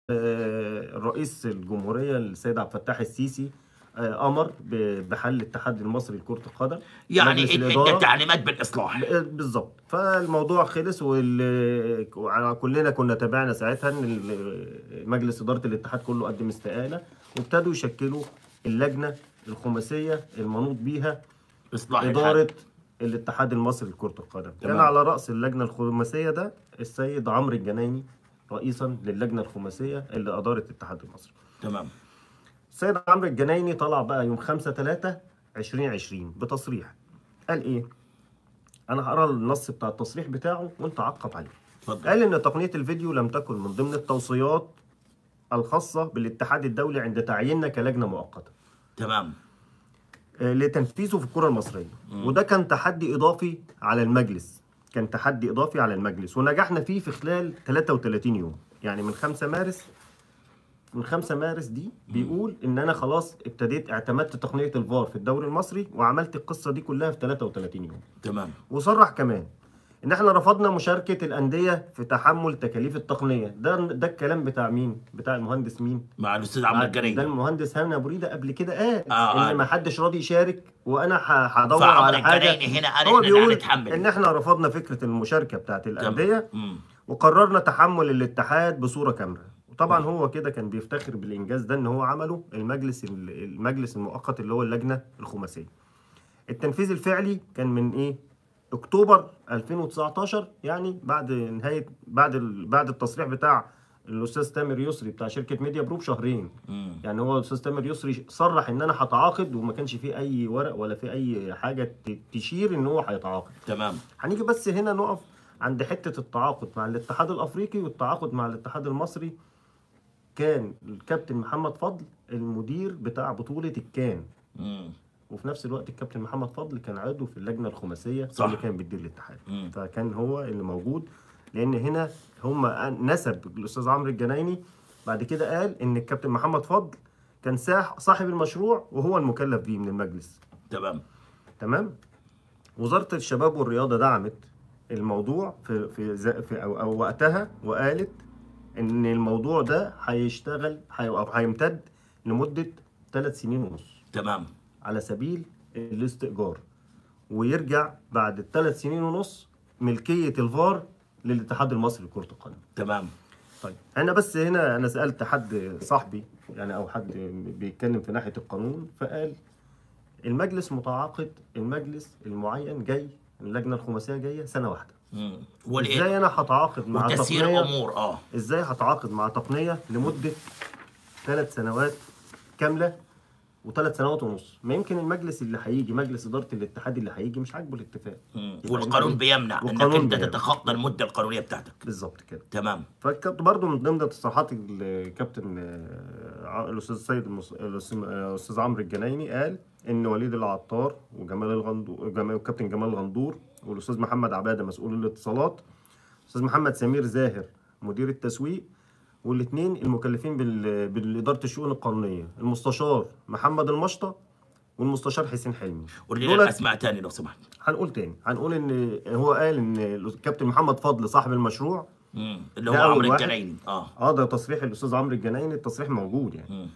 آه، رئيس الجمهوريه السيد عبد الفتاح السيسي آه، امر ب- بحل الاتحاد المصري لكره القدم يعني مجلس اد- الإدارة- ادى تعليمات بالاصلاح ب- بالظبط فالموضوع خلص وكلنا كنا تابعنا ساعتها ان ال- مجلس اداره الاتحاد كله قدم استقاله وابتدوا يشكلوا اللجنه الخماسيه المنوط بيها اصلاح اداره الحال. الاتحاد المصري لكره القدم كان تمام. على راس اللجنه الخماسيه ده السيد عمرو الجنايني رئيسا للجنه الخماسيه اللي ادارت الاتحاد المصري تمام السيد عمرو الجنايني طلع بقى يوم 5 3 2020 بتصريح قال ايه انا هقرا النص بتاع التصريح بتاعه وانت عقب عليه اتفضل قال ان تقنيه الفيديو لم تكن من ضمن التوصيات الخاصه بالاتحاد الدولي عند تعييننا كلجنه مؤقته تمام آه، لتنفيذه في الكره المصريه وده كان تحدي اضافي على المجلس كان تحدي اضافي على المجلس ونجحنا فيه في خلال 33 يوم يعني من 5 مارس من 5 مارس دي بيقول ان انا خلاص ابتديت اعتمدت تقنيه الفار في الدوري المصري وعملت القصه دي كلها في 33 يوم تمام وصرح كمان ان احنا رفضنا مشاركه الانديه في تحمل تكاليف التقنيه ده ده الكلام بتاع مين بتاع المهندس مين مع الاستاذ عمرو ده الجريدي المهندس هاني ابو ريده قبل كده قال آه، آه. ان ما حدش راضي يشارك وانا ح- هدور فعمرو على حاجه الجريدي هنا قال هو احنا بيقول هنتحمل ان احنا رفضنا فكره المشاركه بتاعت الانديه مم. وقررنا تحمل الاتحاد بصوره كامله وطبعا هو كده كان بيفتخر بالانجاز ده ان هو عمله المجلس المجلس المؤقت اللي هو اللجنه الخماسيه التنفيذ الفعلي كان من ايه اكتوبر 2019 يعني بعد نهايه بعد ال... بعد التصريح بتاع الاستاذ تامر يسري بتاع شركه ميديا جروب شهرين مم. يعني هو الاستاذ تامر يسري صرح ان انا هتعاقد وما كانش فيه اي ورق ولا فيه اي حاجه ت- تشير ان هو هيتعاقد تمام هنيجي بس هنا نقف عند حته التعاقد مع الاتحاد الافريقي والتعاقد مع الاتحاد المصري كان الكابتن محمد فضل المدير بتاع بطوله الكان مم. وفي نفس الوقت الكابتن محمد فضل كان عضو في اللجنه الخماسيه صح. اللي كان بتدير الاتحاد مم. فكان هو اللي موجود لان هنا هم نسب الاستاذ عمرو الجنايني بعد كده قال ان الكابتن محمد فضل كان ساح- صاحب المشروع وهو المكلف بيه من المجلس تمام تمام وزاره الشباب والرياضه دعمت الموضوع في في, ز- في أو, او وقتها وقالت ان الموضوع ده هيشتغل هي- او هيمتد لمده ثلاث سنين ونص تمام على سبيل الاستئجار ويرجع بعد الثلاث سنين ونص ملكيه الفار للاتحاد المصري لكره القدم تمام طيب انا بس هنا انا سالت حد صاحبي يعني او حد بيتكلم في ناحيه القانون فقال المجلس متعاقد المجلس المعين جاي اللجنه الخماسيه جايه سنه واحده مم. والايه ازاي انا هتعاقد مع وتسيير تقنيه امور اه ازاي هتعاقد مع تقنيه لمده ثلاث سنوات كامله وثلاث سنوات ونص ما يمكن المجلس اللي هيجي مجلس اداره الاتحاد اللي هيجي مش عاجبه الاتفاق مم. يبقى والقانون أنت- بيمنع انك والقانون انت بيمنع. تتخطى المده القانونيه بتاعتك بالظبط كده تمام فكانت برضه من ضمن تصريحات الكابتن آه، ع- الاستاذ سيد المس... الاستاذ آه، الأستاذ عمرو الجنايني قال ان وليد العطار وجمال الغندور جمال والكابتن جمال الغندور والاستاذ محمد عباده مسؤول الاتصالات الاستاذ محمد سمير زاهر مدير التسويق والاثنين المكلفين بال... بالاداره الشؤون القانونيه المستشار محمد المشطه والمستشار حسين حلمي قول لنا دولت- الاسماء تاني لو سمحت هنقول تاني هنقول ان هو قال ان الكابتن محمد فضل صاحب المشروع مم. اللي هو ده أول عمرو واحد. الجنايني اه اه ده تصريح الاستاذ عمرو الجنايني التصريح موجود يعني مم.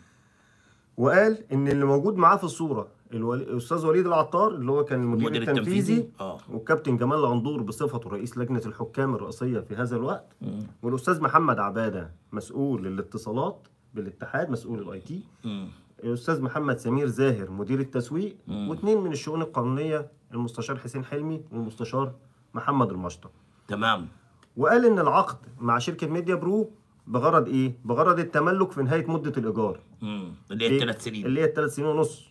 وقال ان اللي موجود معاه في الصوره الولي... الاستاذ وليد العطار اللي هو كان المدير المدير التنفيذي التنفيذي اه والكابتن جمال غندور بصفته رئيس لجنه الحكام الرئيسيه في هذا الوقت مم. والاستاذ محمد عباده مسؤول الاتصالات بالاتحاد مسؤول الاي تي مم. الاستاذ محمد سمير زاهر مدير التسويق مم. واثنين من الشؤون القانونيه المستشار حسين حلمي والمستشار محمد المشطه تمام وقال ان العقد مع شركه ميديا برو بغرض ايه بغرض التملك في نهايه مده الايجار مم. اللي هي إيه؟ الثلاث سنين اللي هي الثلاث سنين ونص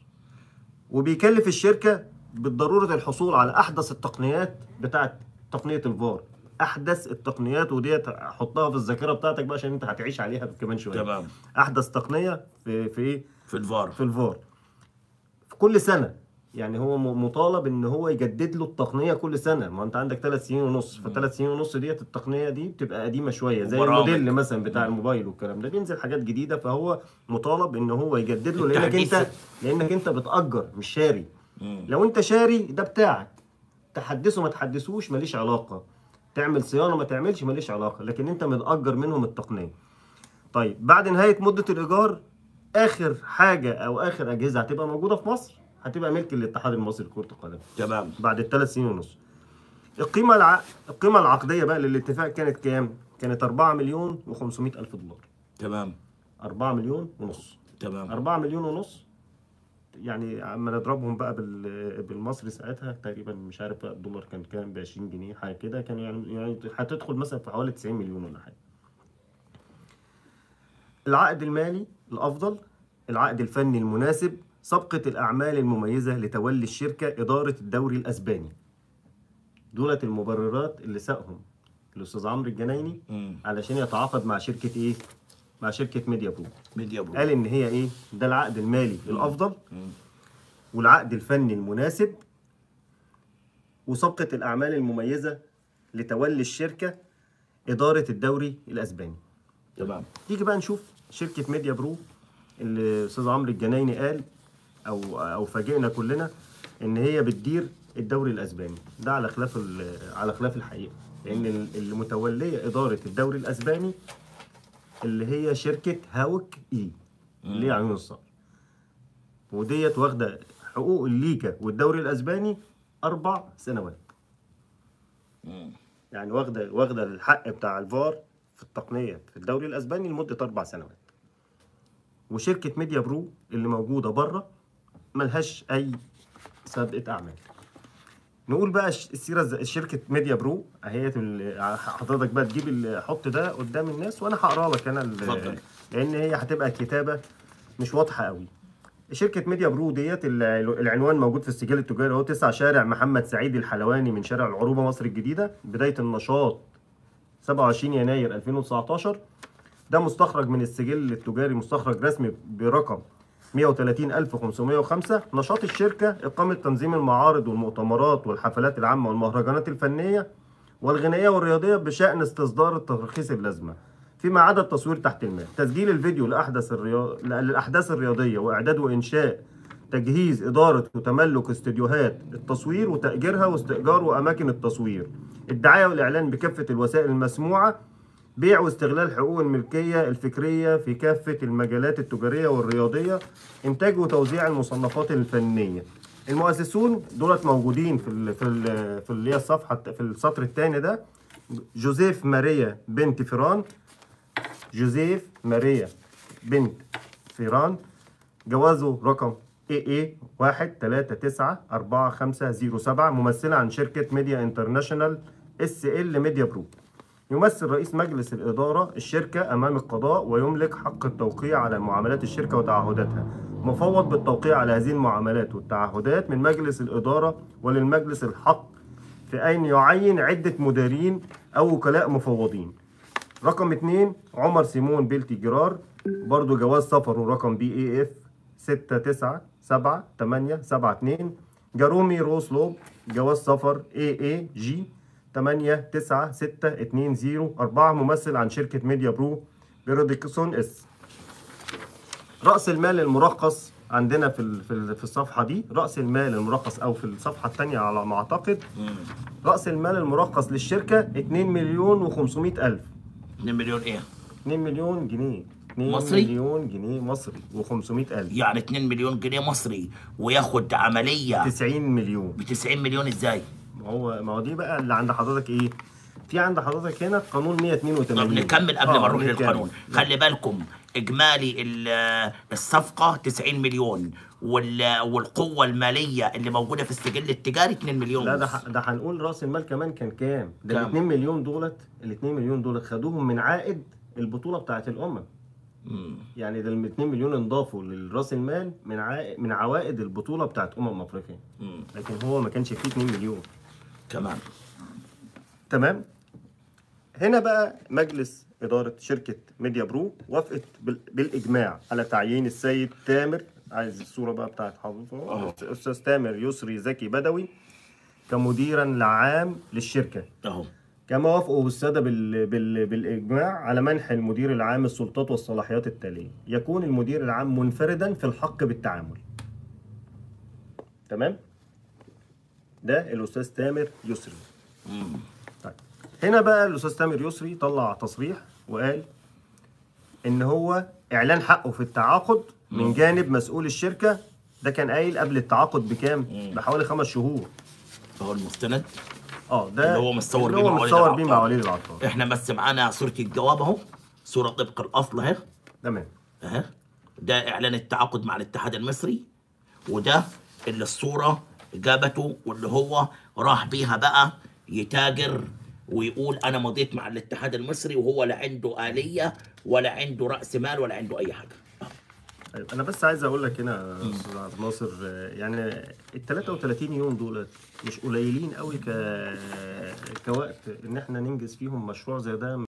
وبيكلف الشركه بالضروره الحصول على احدث التقنيات بتاعه تقنيه الفار احدث التقنيات وديت حطها في الذاكره بتاعتك بقى عشان انت هتعيش عليها كمان شويه تمام احدث تقنيه في في ايه في الفار في الفار في كل سنه يعني هو م- مطالب ان هو يجدد له التقنيه كل سنه ما انت عندك ثلاث سنين ونص فثلاث سنين ونص ديت التقنيه دي بتبقى قديمه شويه زي وبرامج. الموديل مثلا بتاع الموبايل والكلام ده بينزل حاجات جديده فهو مطالب ان هو يجدد له لانك التحديث. انت لانك انت بتاجر مش شاري مم. لو انت شاري ده بتاعك تحدثه ما تحدثوش ماليش علاقه تعمل صيانه ما تعملش ماليش علاقه لكن انت متاجر منهم التقنيه طيب بعد نهايه مده الايجار اخر حاجه او اخر اجهزه هتبقى موجوده في مصر هتبقى ملك الاتحاد المصري لكره القدم تمام بعد الثلاث سنين ونص القيمه الع... القيمه العقديه بقى للاتفاق كانت كام كانت 4 مليون و500 الف دولار تمام 4 مليون ونص تمام 4 مليون ونص يعني اما نضربهم بقى بال... بالمصري ساعتها تقريبا مش عارف بقى الدولار كان كام ب 20 جنيه حاجه كده كان يعني يعني هتدخل مثلا في حوالي 90 مليون ولا حاجه العقد المالي الافضل العقد الفني المناسب صفقة الأعمال المميزة لتولي الشركة إدارة الدوري الأسباني دولت المبررات اللي ساقهم الأستاذ عمرو الجنايني مم. علشان يتعاقد مع شركة إيه؟ مع شركة ميديا برو ميديا برو قال إن هي إيه؟ ده العقد المالي الأفضل مم. والعقد الفني المناسب وصفقة الأعمال المميزة لتولي الشركة إدارة الدوري الأسباني تمام تيجي بقى نشوف شركة ميديا برو اللي أستاذ عمرو الجنايني قال أو أو فاجئنا كلنا إن هي بتدير الدوري الأسباني ده على خلاف ال- على خلاف الحقيقة لأن ال- اللي متولية إدارة الدوري الأسباني اللي هي شركة هاوك إي اللي هي عيون الصقر وديت واخدة حقوق الليجا والدوري الأسباني أربع سنوات مم. يعني واخده واخده الحق بتاع الفار في التقنيه في الدوري الاسباني لمده اربع سنوات وشركه ميديا برو اللي موجوده بره ملهاش اي سابقه اعمال نقول بقى الش- السيره الز- شركه ميديا برو اهي ال- حضرتك بقى تجيب ال- حط ده قدام الناس وانا هقرا لك انا ال- اتفضل. لان هي هتبقى كتابه مش واضحه قوي شركة ميديا برو ديت ال- العنوان موجود في السجل التجاري اهو 9 شارع محمد سعيد الحلواني من شارع العروبة مصر الجديدة بداية النشاط 27 يناير 2019 ده مستخرج من السجل التجاري مستخرج رسمي برقم 130505 نشاط الشركة إقامة تنظيم المعارض والمؤتمرات والحفلات العامة والمهرجانات الفنية والغنائية والرياضية بشأن استصدار الترخيص اللازمة فيما عدا التصوير تحت الماء تسجيل الفيديو لأحدث الريا... للأحداث الرياضية وإعداد وإنشاء تجهيز إدارة وتملك استديوهات التصوير وتأجيرها واستئجار وأماكن التصوير الدعاية والإعلان بكافة الوسائل المسموعة بيع واستغلال حقوق الملكية الفكرية في كافة المجالات التجارية والرياضية إنتاج وتوزيع المصنفات الفنية المؤسسون دولت موجودين في ال في ال في اللي هي الصفحة في السطر الثاني ده جوزيف ماريا بنت فيران جوزيف ماريا بنت فيران جوازه رقم اي اي 1 3 9 4 5 0 7 ممثلة عن شركة ميديا انترناشونال اس ال ميديا برو يمثل رئيس مجلس الإدارة الشركة أمام القضاء ويملك حق التوقيع على معاملات الشركة وتعهداتها مفوض بالتوقيع على هذه المعاملات والتعهدات من مجلس الإدارة وللمجلس الحق في أن يعين عدة مديرين أو وكلاء مفوضين رقم اتنين عمر سيمون بيلتي جرار برضو جواز سفره رقم بي اي اف ستة تسعة سبعة تمانية سبعة اتنين جارومي روسلوب جواز سفر اي اي جي تمانية تسعة ستة اتنين زيرو أربعة ممثل عن شركة ميديا برو برودكسون اس رأس المال المرخص عندنا في ال- في ال- في الصفحة دي رأس المال المرخص أو في الصفحة الثانية على ما أعتقد مم. رأس المال المرخص للشركة 2 مليون و500 ألف 2 مليون ايه 2 مليون جنيه 2 مصري؟ مليون جنيه مصري و500 ألف يعني 2 مليون جنيه مصري وياخد عمليه 90 مليون ب 90 مليون ازاي؟ ما هو ما هو دي بقى اللي عند حضرتك ايه في عند حضرتك هنا قانون 182 طب نكمل قبل آه، ما نروح نكمل. للقانون خلي بالكم اجمالي ال- الصفقه 90 مليون وال- والقوه الماليه اللي موجوده في السجل التجاري 2 مليون لا ده ونص. ح- ده هنقول راس المال كمان كان كام ده ال كام؟ 2 مليون دولت ال 2 مليون دولت خدوهم من عائد البطوله بتاعت الامم مم. يعني ده ال 2 مليون انضافوا لراس المال من عائد من عوائد البطوله بتاعت امم افريقيا مم. لكن هو ما كانش فيه 2 مليون كمان تمام هنا بقى مجلس إدارة شركة ميديا برو وافقت بال- بالإجماع على تعيين السيد تامر عايز الصورة بقى بتاعت حضرتك أهو. أستاذ تامر يسري زكي بدوي كمديرا العام للشركة اهو كما وافقوا السادة بال... بال... بالإجماع على منح المدير العام السلطات والصلاحيات التالية يكون المدير العام منفردا في الحق بالتعامل تمام ده الأستاذ تامر يسري مم. طيب هنا بقى الاستاذ تامر يسري طلع تصريح وقال ان هو اعلان حقه في التعاقد من جانب مسؤول الشركه ده كان قايل قبل التعاقد بكام؟ بحوالي خمس شهور هو المستند اه ده اللي هو متصور اللي بيه هو مع وليد متصور بيه مع العطار. وليد العطار احنا بس معانا صورة الجواب اهو صورة طبق الاصل اهي تمام اهي ده اعلان التعاقد مع الاتحاد المصري وده اللي الصورة جابته واللي هو راح بيها بقى يتاجر ويقول انا مضيت مع الاتحاد المصري وهو لا عنده آلية ولا عنده رأس مال ولا عنده اي حاجة طيب انا بس عايز اقول لك هنا يا استاذ عبد الناصر آه، يعني ال 33 يوم دولت مش قليلين قوي ك كوقت ان احنا ننجز فيهم مشروع زي ده